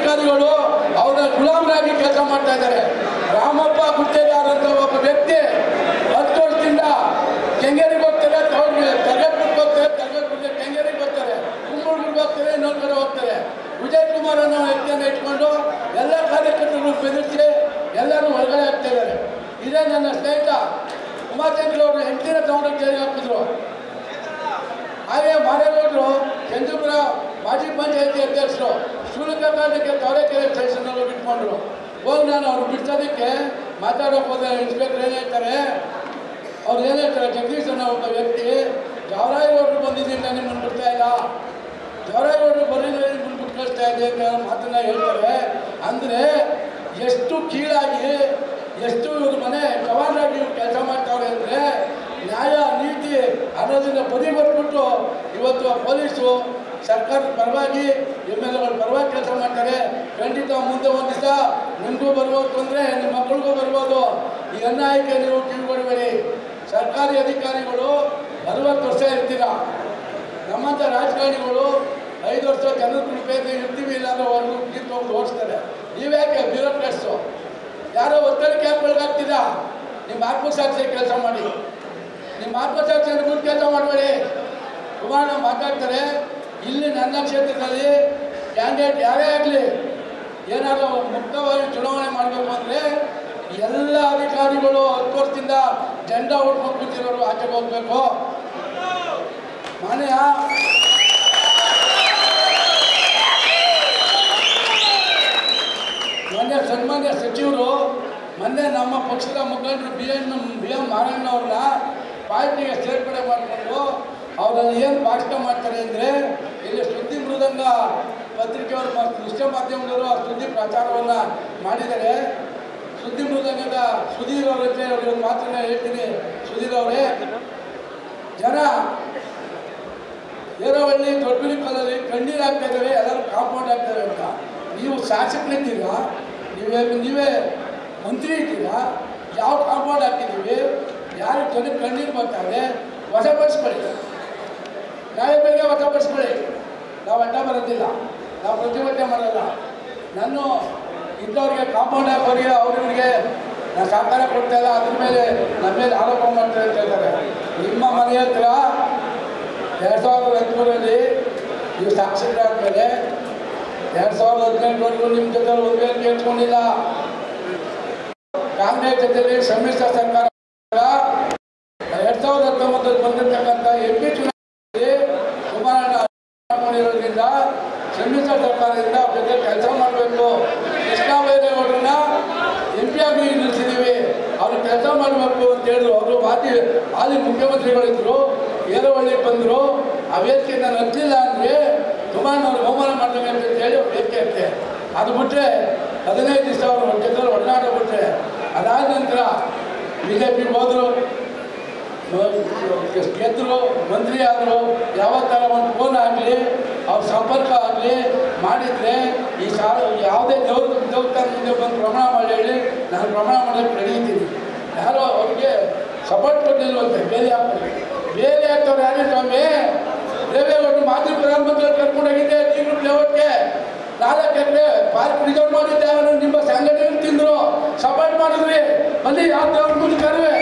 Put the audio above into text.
ಅಧಿಕಾರಿಗಳು ಅವರ ಗುಲಾಮರಾಗಿ ಕೆಲಸ ಮಾಡ್ತಾ ಇದ್ದಾರೆ ರಾಮಪ್ಪ ಗುತ್ತೇದಾರ್ ಅಂತ ಒಬ್ಬ ವ್ಯಕ್ತಿ ಹತ್ತು ವರ್ಷದಿಂದ ಕೆಂಗೇರಿಗೆ ಹೋಗ್ತಾರೆ ತರಗಪುರಕ್ಕೆ ಹೋಗ್ತಾರೆ ತರಗಪುರಕ್ಕೆ ಕೆಂಗೇರಿಗೆ ಬರ್ತಾರೆ ಕುಂಬಳೂರಿಗೆ ಹೋಗ್ತಾರೆ ಇನ್ನೊಂದು ಕಡೆ ಹೋಗ್ತಾರೆ ವಿಜಯ್ ಕುಮಾರ್ ಅನ್ನೋ ವ್ಯಕ್ತಿಯನ್ನು ಇಟ್ಕೊಂಡು ಎಲ್ಲ ಕಾರ್ಯಕರ್ತರು ಬೆದರಿಸಿ ಎಲ್ಲರೂ ಹೊರಗಡೆ ಆಗ್ತಾ ಇದ್ದಾರೆ ಇದೇ ನನ್ನ ಸ್ನೇಹಿತ ಉಮಾಶಂಕರ್ ಅವರು ಎಂಟಿನ ತಗೊಂಡು ಜೈಲಿಗೆ ಹಾಕಿದ್ರು ಹಾಗೆ ಮಾರೇಗೌಡರು ಚಂದ್ರಪುರ ಮಾಜಿ ಪಂಚಾಯತಿ ಅಧ್ಯಕ್ಷರು ಶೂಲಕ ಕಾರಣಕ್ಕೆ ತಾವರೆಕೆರೆ ಸ್ಟೇಷನಲ್ಲಿ ಬಿಟ್ಕೊಂಡ್ರು ಹೋಗಿ ನಾನು ಅವ್ರು ಬಿಡ್ಸೋದಕ್ಕೆ ಮಾತಾಡೋಕೆ ಹೋದ ಇನ್ಸ್ಪೆಕ್ಟರ್ ಏನು ಹೇಳ್ತಾರೆ ಅವ್ರು ಏನು ಹೇಳ್ತಾರೆ ಜಗದೀಶ್ ಅನ್ನೋ ಒಬ್ಬ ವ್ಯಕ್ತಿ ಜವರಾಯಗೌಡರು ಬಂದಿದ್ದೀನಿ ನಾನು ನಿಮ್ಮನ್ನು ಬಿಡ್ತಾ ಇಲ್ಲ ಜವರಾಯಗೌಡರು ಬಂದಿದ್ರೆ ನಿಮ್ಮನ್ನು ಬಿಟ್ಟು ಕಳಿಸ್ತಾ ಇದೆ ಅಂತ ಮಾತನ್ನ ಹೇಳ್ತಾರೆ ಅಂದರೆ ಎಷ್ಟು ಕೀಳಾಗಿ ಎಷ್ಟು ಇವ್ರ ಮನೆ ಜವಾನಾಗಿ ಇವ್ರು ಕೆಲಸ ಮಾಡ್ತಾವ್ರೆ ಅಂದರೆ ನ್ಯಾಯ ನೀತಿ ಅನ್ನೋದನ್ನ ಬದಿ ಬರ್ಬಿಟ್ಟು ಇವತ್ತು ಪೊಲೀಸು ಸರ್ಕಾರದ ಪರವಾಗಿ ಎಮ್ ಎಲ್ ಎಗಳ ಪರವಾಗಿ ಕೆಲಸ ಮಾಡ್ತಾರೆ ಖಂಡಿತ ಮುಂದೆ ಒಂದು ದಿವಸ ನಿಮಗೂ ಬರ್ಬೋದು ತೊಂದರೆ ನಿಮ್ಮ ಮಕ್ಕಳಿಗೂ ಬರ್ಬೋದು ಈ ಅನ್ಯಾಯಕ್ಕೆ ನೀವು ಕಿವಿಗೊಡಬೇಡಿ ಸರ್ಕಾರಿ ಅಧಿಕಾರಿಗಳು ಅರವತ್ತು ವರ್ಷ ಇರ್ತೀರ ನಮ್ಮಂಥ ರಾಜಕಾರಣಿಗಳು ಐದು ವರ್ಷ ಜನರ ಕೃಪೆಯಿಂದ ಇರ್ತೀವಿ ಇಲ್ಲ ಅಂದ್ರೆ ಅವರು ಕಿತ್ತು ಹೋಗಿ ಓಡಿಸ್ತಾರೆ ನೀವ್ಯಾಕೆ ಬ್ಯೂರೋಕ್ರಾಟ್ಸು ಯಾರೋ ಒತ್ತಡ ಕ್ಯಾಂಪ್ಗಳಿಗಾಗ್ತಿದ್ದ ನಿಮ್ಮ ಆತ್ಮಸಾಕ್ಷಿ ಕೆಲಸ ಮಾಡಿ ನಿಮ್ಮ ಆತ್ಮಸಾಕ್ಷಿ ಬಿಟ್ಟು ಕೆಲಸ ಮಾಡಬೇಡಿ ಕುಮಾರಣ್ಣ ಮಾತಾಡ್ತಾರೆ ಇಲ್ಲಿ ನನ್ನ ಕ್ಷೇತ್ರದಲ್ಲಿ ಕ್ಯಾಂಡಿಡೇಟ್ ಯಾರೇ ಆಗಲಿ ಏನಾದರೂ ಮುಕ್ತವಾಗಿ ಚುನಾವಣೆ ಮಾಡಬೇಕು ಅಂದರೆ ಎಲ್ಲ ಅಧಿಕಾರಿಗಳು ಹತ್ತು ವರ್ಷದಿಂದ ಜೆಂಡ ಉಟ್ಕೊಂಡು ಕೂತಿರೋರು ಆಚೆಗೆ ಹೋಗ್ಬೇಕು ಮಾನ್ಯ ಮೊನ್ನೆ ಸನ್ಮಾನ್ಯ ಸಚಿವರು ಮೊನ್ನೆ ನಮ್ಮ ಪಕ್ಷದ ಮುಖಂಡರು B N B M Narayana ಅವ್ರನ್ನ ಪಾರ್ಟಿಗೆ ಸೇರ್ಪಡೆ ಮಾಡಿಕೊಂಡು ಅವರಲ್ಲಿ ಏನು ಭಾಷಣ ಮಾಡ್ತಾರೆ ಅಂದರೆ ಇಲ್ಲಿ ಸುದ್ದಿ ಮೃದಂಗ ಪತ್ರಿಕೆಯವರು ಮತ್ತು ದೃಶ್ಯ ಮಾಧ್ಯಮದವರು ಆ ಸುದ್ದಿ ಪ್ರಚಾರವನ್ನು ಮಾಡಿದ್ದಾರೆ ಸುದ್ದಿ ಮೃದಂಗದ ಸುಧೀರ್ ಅವ್ರ ಜೊತೆ ಅವ್ರಿಗೆ ಒಂದು ಮಾತನ್ನ ಹೇಳ್ತೀನಿ ಸುಧೀರ್ ಅವರೇ ಜನ ಏರೋಹಳ್ಳಿ ದೊಡ್ಡಬಿಳಿಕಲ್ಲಲ್ಲಿ ಕಣ್ಣೀರು ಹಾಕ್ತಾ ಇದ್ದಾರೆ ಎಲ್ಲರೂ ಕಾಂಪೌಂಡ್ ಹಾಕ್ತಾರೆ ಅಂತ ನೀವು ಶಾಸಕರಿದ್ದೀರಾ ನೀವೇ ನೀವೇ ಮಂತ್ರಿ ಇದ್ದೀರಾ ಯಾವ ಕಾಂಪೌಂಡ್ ಹಾಕಿದ್ದೀವಿ ಯಾರು ಜನಕ್ಕೆ ಕಣ್ಣೀರು ಬರ್ತಾರೆ ವಶಪಡಿಸ್ಕೊಳ್ಳಿ ನಾಳೆ ಬೆಳಗ್ಗೆ ವಶಪಡಿಸ್ಕೊಳ್ಳಿ ನಾವು ಅಡ್ಡ ಬರೋದಿಲ್ಲ ನಾವು ಪ್ರತಿಭಟನೆ ಮಾಡಲ್ಲ ನಾನು ಇದ್ದವ್ರಿಗೆ ಕಾಂಪೌಂಡ್ ಹಾಕೋರಿಗೆ ಅವ್ರಿಗೆ ನಾನು ಸಹಕಾರ ಕೊಡ್ತಾ ಇಲ್ಲ ಅದ್ರ ಮೇಲೆ ನಮ್ಮ ಮೇಲೆ ಆರೋಪ ಮಾಡ್ತಾರೆ ಅಂತ ಹೇಳ್ತಾರೆ ನಿಮ್ಮ ಮನೆ ಹತ್ರ ಎರಡು ಸಾವಿರದ ಹದಿಮೂರರಲ್ಲಿ ನೀವು ಸಾಕ್ಷಿಗಳಾದ್ಮೇಲೆ ಎರಡು ಸಾವಿರದ ಹದಿನೆಂಟರವರೆಗೂ ನಿಮ್ಮ ಜೊತೆ ಒಂದೇ ಕೇಳ್ಕೊಂಡಿಲ್ಲ ಕಾಂಗ್ರೆಸ್ ಜೊತೆಲಿ ಸಮ್ಮಿಶ್ರ ಸರ್ಕಾರ ಎರಡ್ ಸಾವಿರದ ಹತ್ತೊಂಬತ್ತರಲ್ಲಿ ಬಂದಿರತಕ್ಕಂಥ ಎಂ ಪಿ ಚುನಾವಣೆಯಲ್ಲಿ ಕುಮಾರಣ್ಣ ಮಾಡಿರೋದ್ರಿಂದ ಸಮ್ಮಿಶ್ರ ಸರ್ಕಾರದಿಂದ ಅವ್ರ ಜೊತೆ ಕೆಲಸ ಮಾಡಬೇಕು ಕೃಷ್ಣ ಬೈರೇಗೌಡರನ್ನ ಎಂ ಪಿ ಆಗಿ ನಿಲ್ಲಿಸಿದ್ದೀವಿ ಅವ್ರು ಕೆಲಸ ಮಾಡಬೇಕು ಅಂತ ಹೇಳಿದ್ರು ಅವರು ಮಾತಿ ಹಾಲಿ ಮುಖ್ಯಮಂತ್ರಿಗಳಿದ್ರು ಏರೋಹಳ್ಳಿಗೆ ಬಂದರು ಆ ವೇದಿಕೆ ನಾನು ಹತ್ತಿಲ್ಲ ಅಂದರೆ ಕುಮಾರಣ್ಣವ್ರು ಅವಮಾನ ಮಾಡ್ತಾರೆ ಅಂತ ಹೇಳಿ ಅವ್ರು ವೇದಿಕೆ ಇರುತ್ತೆ ಅದು ಬಿಟ್ಟರೆ ಹದಿನೈದು ದಿವಸ ಅವರು ಅವ್ರ ಜೊತೆ ಒಡನಾಟ ಬಿಟ್ಟರೆ ಅದಾದ ನಂತರ ಬಿ ಜೆ ಪಿಗೆ ಹೋದರು ಗೆದ್ದರು ಮಂತ್ರಿ ಆದರು ಯಾವತ್ತಾರ ಒಂದು ಫೋನ್ ಆಗಲಿ ಅವ್ರ ಸಂಪರ್ಕ ಆಗಲಿ ಮಾಡಿದರೆ ಈ ಸಾ ಯಾವುದೇ ದೇವ್ರ ದೇವಸ್ಥಾನ ಮುಂದೆ ಬಂದು ಪ್ರಮಾಣ ಮಾಡಿ ಹೇಳಿ ನಾನು ಪ್ರಮಾಣ ಮಾಡೋಕ್ಕೆ ನಡೀತೀನಿ ಯಾರೋ ಅವ್ರಿಗೆ ಸಪೋರ್ಟ್ ಕೊಟ್ಟಿಲ್ವಂತೆ ಬೇರೆ ಹಾಕ್ತಾರೆ ಬೇರೆ ಹಾಕ್ತವ್ರು ಯಾರೇ ಸ್ವಾಮಿ ದೇವೇಗೌಡರು ಮಾಜಿ ಪ್ರಧಾನಮಂತ್ರಿ ಕರ್ಕೊಂಡೋಗಿದ್ದೆ ನೀರು ಲೇಔಟ್ಗೆ ನಾಲ್ಕು ಎಕರೆ ಪಾರ್ಕ್ ರಿಸರ್ವ್ ಮಾಡಿದ್ದೆ ಅವರು ನಿಮ್ಮ ಸಂಘಟನೆ ತಿಂದರು ಸಪೋರ್ಟ್ ಮಾಡಿದ್ರಿ ಅಲ್ಲಿ ಯಾವ ದೇವ್ರ ಮುಂದೆ ಕರುವೆ